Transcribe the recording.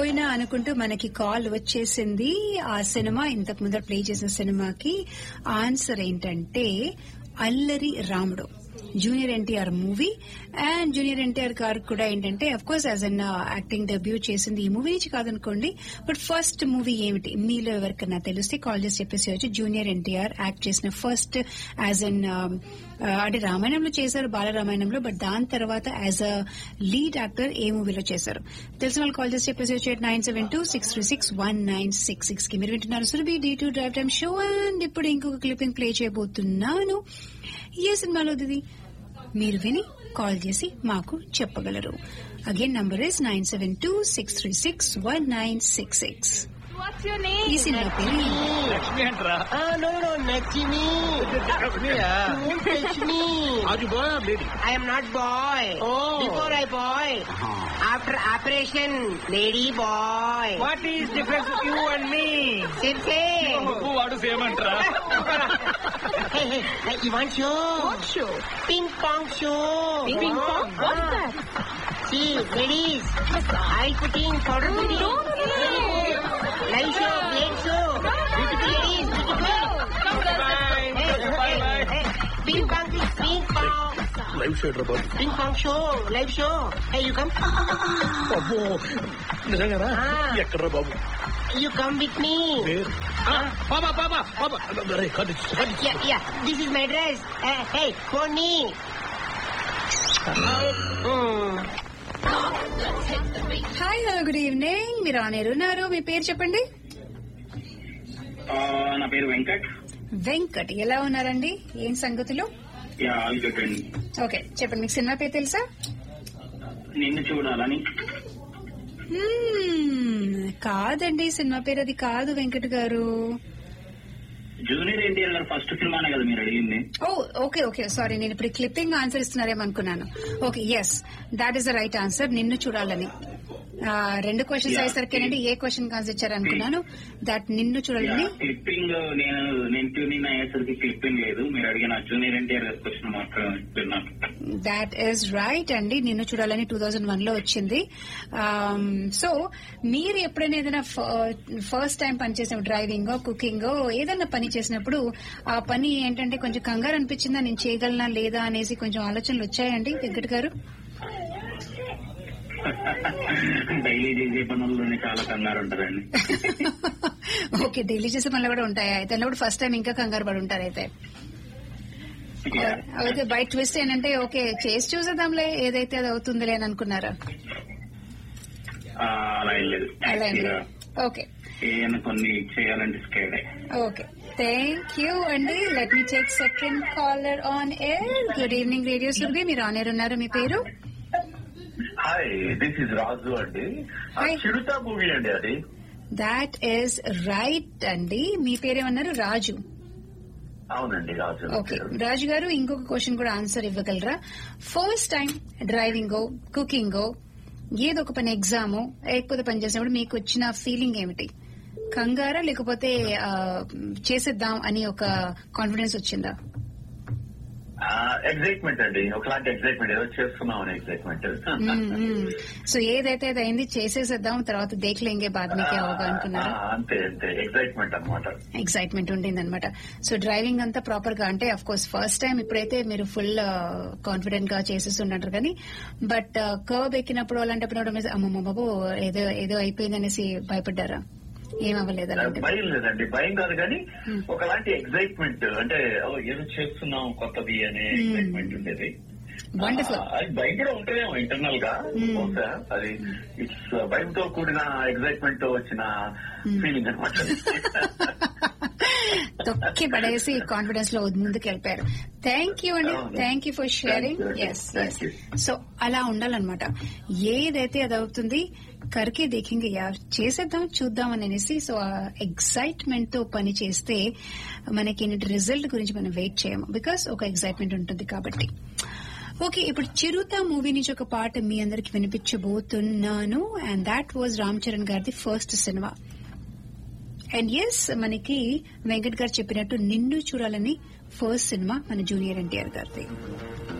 మర్చిపోయినా అనుకుంటూ మనకి కాల్ వచ్చేసింది ఆ సినిమా ఇంతకు ముందర ప్లే చేసిన సినిమాకి ఆన్సర్ ఏంటంటే Allari Ramudu junior NTR movie and junior NTR గారు కూడా ఏంటంటే of course as an acting debut చేసింది ఈ మూవీ నుంచి కాదనుకోండి బట్ ఫస్ట్ మూవీ ఏమిటి మీలో ఎవరికన్నా తెలిస్తే కాల్ చేసి చెప్పేసి వచ్చి జూనియర్ ఎన్టీఆర్ యాక్ట్ చేసిన ఫస్ట్ యాజ్ అన్ అంటే రామాయణంలో చేశారు బాలరామాయణంలో బట్ దాని తర్వాత యాజ్ అ లీడ్ యాక్టర్ ఏ మూవీలో చేశారు తెలిసిన వాళ్ళు కాల్ చేసి చెప్పేసి వచ్చి nine seven two six three six one nine six six కి మీరు వింటున్నారు Surabhi D two drive time show and ఇప్పుడు ఇంకొక క్లిప్పింగ్ ప్లే చేయబోతున్నాను ఏ సినిమాలో ఇది మీరు విని కాల్ చేసి మాకు చెప్పగలరు again number is nine seven two six three six one nine six six What's your name? ఈ సినిమా పేరు లక్ష్మి అంటరా Ah, no, no, Lakshmi. లక్ష్మియా Don't touch me. అది boy lady I am not boy. Oh. Before I boy. After operation, lady boy. What is difference you and me Sirse. నువ్వు వాడు same అంటరా hey, hey, hey, you want show? What show? Ping pong show. Ping pong? What's Ah. that? See, ladies, I'll put in powder pudding. no, no, no. Live show, blade show. Ladies, Bye. Hey, hey, Bye, hey, ping pong, ping pong. Live షేడ్ రా బాబు Ping pong show, live show. Hey, you come? అబ్బో నిజంగానా Ah. ఎక్కడ్రా బాబు You come with me. పేరు బాబా బాబా బాబా అరే cut cut Yeah, yeah. This is my dress. Hey, hey, phone me. Hmm. Hi hello good evening మీరు ఆనేరు ఉన్నారు మీ పేరు చెప్పండి ఆ, నా పేరు వెంకట్ వెంకట్ ఎలా ఉన్నారండి ఏం సంగతులు యా ఆల్ గుడ్ అండి ఓకే చెప్పండి మీకు సినిమా పేరు తెలుసా నిన్ను చూడాలని Hmm, కాదండి సినిమా పేరు అది కాదు వెంకట్ గారు జూనియర్ ఎన్టీఆర్ గారు ఫస్ట్ సినిమానే కదా మీరు అడిగింది ఓ ఓకే ఓకే సారీ నేను ఇప్పుడు క్లిప్పింగ్ ఆన్సర్ ఇస్తున్నారేమో అనుకున్నాను okay yes that is the right answer Ninnu Choodalani ఆ, రెండు క్వశ్చన్స్ Yeah. అయ్యేసరికి ఏ క్వశ్చన్ ఆన్సర్ ఇచ్చారు అనుకున్నాను దట్ నిన్ను చూడాలని క్లిప్పింగ్ నేను నేను ట్యూనింగ్ అయ్యేసరికి క్లిప్పింగ్ లేదు మీరు అడిగిన జూనియర్ ఎన్టీఆర్ గారి క్వశ్చన్ మాత్రం విన్నాను దాట్ ఈస్ రైట్ అండి నిన్ను చూడాలని టూ థౌజండ్ వన్ లో వచ్చింది సో మీరు ఎప్పుడైనా ఏదైనా ఫస్ట్ టైం పని చేసినప్పుడు డ్రైవింగ్ కుకింగ్ ఏదైనా పని చేసినప్పుడు ఆ పని ఏంటంటే కొంచెం కంగారు అనిపించిందా నేను చేయగలనా లేదా అనేసి కొంచెం ఆలోచనలు వచ్చాయండి వెంకట్ గారు డైలీ చేసే పనుల్లోనే చాలా కంగారు ఉంటదండి ఓకే డైలీ చేసే పనులు కూడా ఉంటాయా అయితే అన్నప్పుడు ఫస్ట్ టైం ఇంకా కంగారు పడి ఉంటారు అయితే Yeah. అయితే బై ట్విస్ట్ ఏంటంటే ఓకే చేసి చూసేద్దాంలే ఏదైతే అది అవుతుందిలే అని అనుకున్నారా ఆ, అలా ఏం లేదు అలా ఏం లేదు. యాక్చువల్గా ఓకే ఏమైనా కొన్ని చేయాలంటే స్కేడ్ ఓకే థ్యాంక్ యూ అండి let me take second caller on air good evening radio Surabhi మీరు ఆన్ ఎయిర్ ఉన్నారు మీ పేరు హాయ్ దిస్ ఇస్ రాజు అండి ఆ Hi. చిరుత మూవీ అండి అది దాట్ ఈస్ రైట్ అండి మీ పేరేమన్నారు రాజు అవునండి రాజు ఓకే రాజు గారు ఇంకొక క్వశ్చన్ కూడా ఆన్సర్ ఇవ్వగలరా ఫస్ట్ టైం డ్రైవింగో కుకింగో ఏదో ఒక పని ఎగ్జామో లేకపోతే పని చేసినప్పుడు మీకు వచ్చిన ఫీలింగ్ ఏమిటి కంగారా లేకపోతే ఆ, చేసేద్దాం అని ఒక కాన్ఫిడెన్స్ వచ్చిందా ఎగ్జైట్మెంట్ అండి ఒకలాంటి ఎగ్జైట్మెంట్ ఏదో చేస్తున్నాం అనే ఎగ్జైట్మెంట్ సో ఏదైతే అది అయింది చేసేసేద్దాం తర్వాత దేఖలేంగే బాద్ మీకే అవగా అనుకున్నారా అంతే అంతే ఎగ్జైట్మెంట్ అనమాట ఎక్సైట్మెంట్ ఉండింది అనమాట సో డ్రైవింగ్ అంతా ప్రాపర్ గా అంటే అఫ్ కోర్స్ ఫస్ట్ టైం ఇప్పుడైతే మీరు ఫుల్ కాన్ఫిడెంట్ గా చేసేస్తున్నారు కానీ బట్ కర్వ్ ఎక్కినప్పుడు అలాంటప్పుడు అమ్మమ్మ బాబు ఏదో ఏదో అయిపోయింది అనేసి భయపడ్డారా ఏం అవ్వలేదు అలాంటిది భయం లేదండి భయం కాదు కానీ ఒకలాంటి ఎగ్జైట్మెంట్ అంటే ఓ, ఏదో చేస్తున్నాం కొత్తది అనే ఎగ్జైట్మెంట్ ఉండేది వండర్ఫుల్ ఆ, అది భయం కూడా ఉంటుందేమో ఇంటర్నల్ గా బహుశా అది ఇట్స్ భయంతో కూడిన ఎగ్జైట్మెంట్ తో వచ్చిన ఫీలింగ్ అనమాట తొక్కి పడేసి కాన్ఫిడెన్స్ లో ముందుకు వెళ్ళిపోయారు థ్యాంక్ యూ అండి అవును. Thank you for sharing Thank you. Yes Thank you. So అలా ఉండాలన్నమాట ఏదైతే అది అవుతుంది కరికే దేకింగ్ యా చేసేద్దాం చూద్దాం అని అనేసి సో ఆ ఎక్సైట్మెంట్ తో పని చేస్తే మనకి రిజల్ట్ గురించి మనం వెయిట్ చేయము బికాస్ ఒక ఎక్సైట్మెంట్ ఉంటుంది కాబట్టి ఓకే ఇప్పుడు చిరుత మూవీ నుంచి ఒక పాట మీ అందరికి వినిపించబోతున్నాను and that was Ram Charan గారిది ఫస్ట్ సినిమా అండ్ ఎస్ మనకి వెంకట్ గారు చెప్పినట్టు నిన్ను చూడాలని ఫస్ట్ సినిమా మన జూనియర్ ఎన్టీఆర్ గారిది